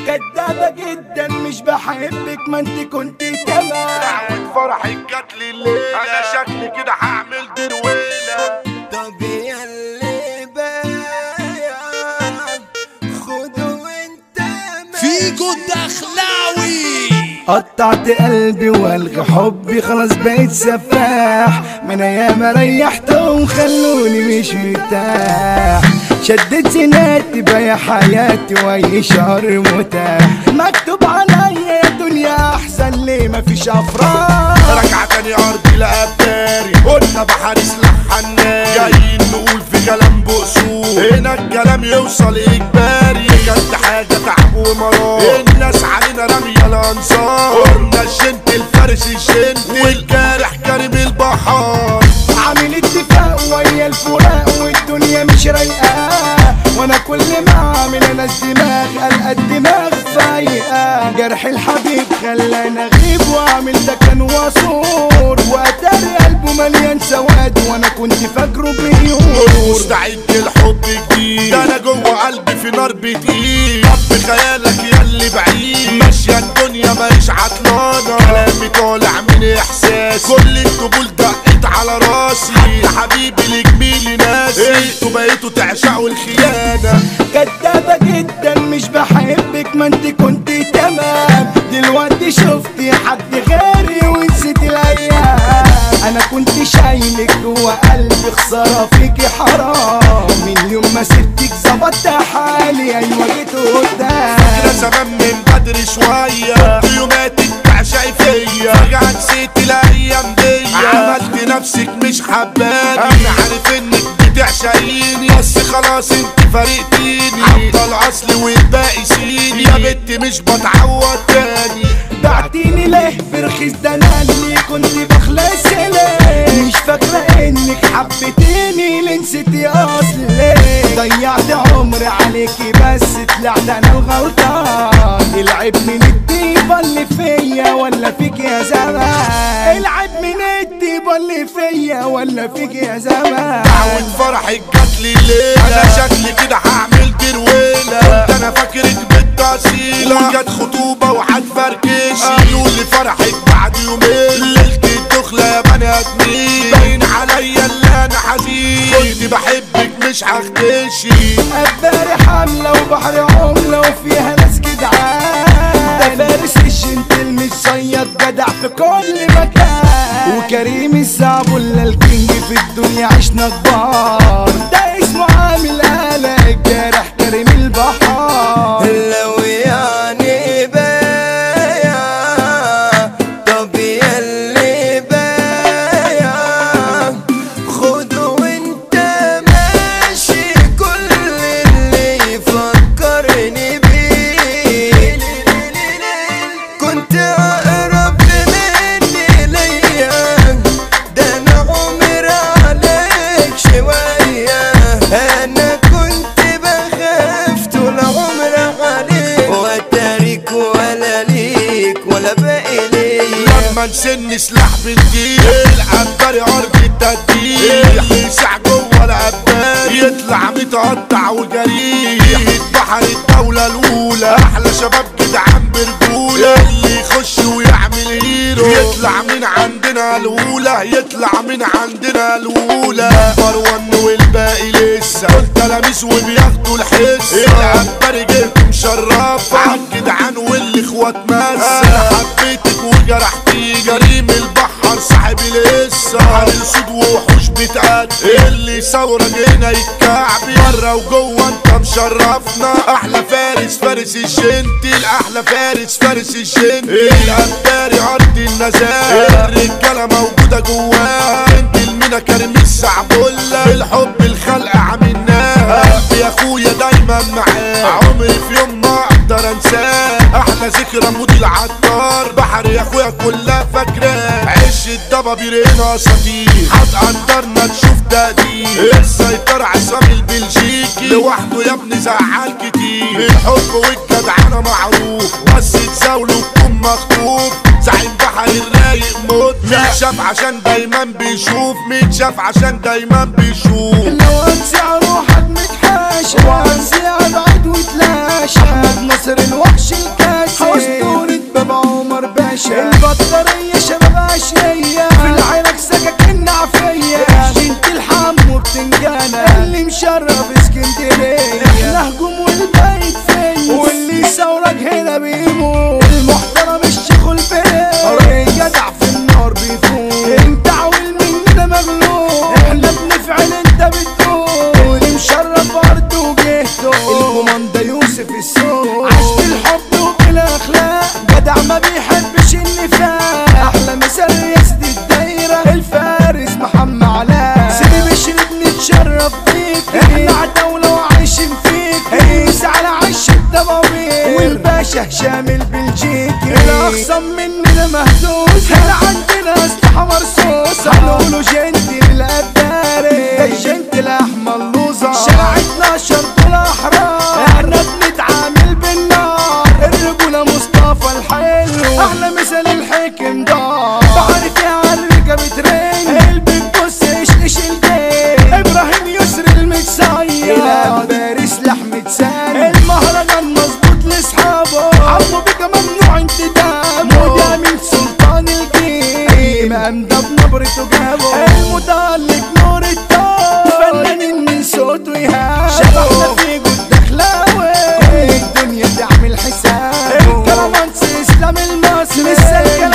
كدابة جدا مش بحبك ما انت كنت تمام دعوة فرحك جات لي الليلة انا شكلي كده هعمل درويلة طب ياللي بايع خده وانت فيجو الدخلاوي قطعت قلبي والغي حبي خلاص بقيت سفاح من ايام ريحت وخلوني مش مرتاح شدت زناتي بيا حياتي واي شهر متاح مكتوب عليا يا دنيا احسن ليه مفيش افراح رجع تاني ارضي لابداري قلنا بحر سلاح حنان جايين نقول في كلام بقصور هنا الكلام يوصل اجباري كانت حاجه تعب ومرار الناس علينا راميه الانصار قلنا الجنت الفارس الجنت والجارح كريم البحار عامل اتفاق ويا الفراق والدنيا مش رايقة وانا كل ما اعمل انا الدماغ القى الدماغ فايقة جرح الحبيب خلاني اغيب واعمل ده كان وصور واتاري قلبه مليان سواد وانا كنت فاكره بيور مستعد للحب جديد ده انا جوه قلبي في نار بتقيل طب خيالك يا اللي بعيد ماشيه الدنيا ماهيش عطلانه كلامي طالع من احساس كل القبول دقت على راسي حتى حبيبي لجميلي ناسي انتوا بقيتوا تعشقوا الخيانه كدابة جدا مش بحبك ما انت كنت تمام دلوقتي شفتي حد غيري ونسيت الايام انا كنت شايلك جوا قلبي خسارة فيكي حرام من يوم ما سبتك ظبطت حالي ايوه جيت قدام كده زمان من بدري شوية يوماتك تعشقي فيا فجأة نسيت الأيام دي عملت نفسك مش حباني أنا عارف إنك بتعشقيني بس خلاص انت فارقتيني هفضل أصلي والباقي سيني يا بنتي مش بتعوض تاني بعتيني ليه برخيص ده انا اللي كنت بخلص ليه مش فاكرة انك حبيتيني اللي نسيتي اصلي ضيعت عمري عليكي بس طلعت انا الغلطان العيب من الطيبة اللي فيا ولا فيك يا زمان العيب من الطيبة اللي فيا ولا فيك يا زمان دعوة فرحك جات لي الليلة أنا شكلي كده هعمل درويلة كنت أنا فاكرك بالتأصيلة وجت خطوبة وهتفركشي قالوا لي فرحك بعد يومين ليلة الدخلة يا بني آدمين باين عليا اللي أنا حزين كنت بحبك مش هختشي أباري حملة وبحر عملة وفيها ناس جدعان ده فارس الجنتل مش صياد جدع في كل مكان وكريم الزعبولة الكينج في الدنيا عشنا كبار ده اسمه عامل قلق الجارح كريم البحار لو يعني بايع طب ياللي بايع خده وانت ماشي كل اللي يفكرني بيه كنت اقرب مني ليا ده انا عمر عليك شوية انا كنت بخاف طول عمر عليك واتاريك ولا ليك ولا باقي ليا لما نسن سلاح بنجيل العباري عرض التدبير يسع جوه العبار يطلع متقطع وجريح بحر الدولة الأولى أحلى شباب جدعان برجولة اللي يخش ويعمل هيرو يطلع من عندنا الأولى يطلع من عندنا الأولى مروان والباقي لسه دول تلاميذ وبياخدوا الحصة العباري جيت مشرفة عالجدعان واللي اخوات مسا أنا حبيتك وجرحتي جريم البحر صاحب القصة على الاسود ووحوش بتقتل اللي ثورة جينا يتكعبي بره وجوه انت مشرفنا احلى فارس فارس الجنتل احلى فارس فارس الجنتل الابداري ارض النزاهة الرجالة موجودة جواها انت المنى كريم السعبولة الحب الخلق عملناها قلبي يا اخويا دايما معاه عمري في يوم ما اقدر انساه احلى ذكرى مودي العطار بحر يا اخويا كلها فاكراه عش الضبابير هنا اساطير هتقدرنا تشوف تقدير السيطرة عصام البلجيكي لوحده يا ابني زعل كتير الحب والجدعنة معروف بس تزاوله تكون مخطوف زعيم بحر الرايق موت متشاف عشان دايما بيشوف متشاف عشان دايما بيشوف لو انسى روحك متحاشى وانسى ابعد وتلاشى احمد نصر الوحش عاش بالحب وبالاخلاق جدع ما بيحبش النفاق احلى مثال رياسة الدايرة الفارس محمد علاء سيدي بشرب نتشرف بيك احنا عداولة وعايشين فيك قيس على عش الدبابير والباشا هشام البلجيكي الاخصم مننا مهزوز هنا عندنا اسلحة مرصوصة هنقولوا جنتي للقداري ده الجنتي الاحمر لوزة شارعتنا شرط الاحرار احنا بنتعامل بالنار الرجولة مصطفى الحلو احلى مثال الحكم دار بعرف يا عالرجة بترن قلبك بص ايش ايش الجيل ابراهيم يسر المتصير الامبارس لحمة سن المهرجان مظبوط لاصحابه عمو بك ممنوع انتدابه وده من سلطان الجيل امام ده بنبرته جابه المتألق نور الدار فنانين من صوته يهاب شبحنا في جود دخلاوي كل الدنيا تعمل حساب الكلامانس اسلام المصري لسه الكلام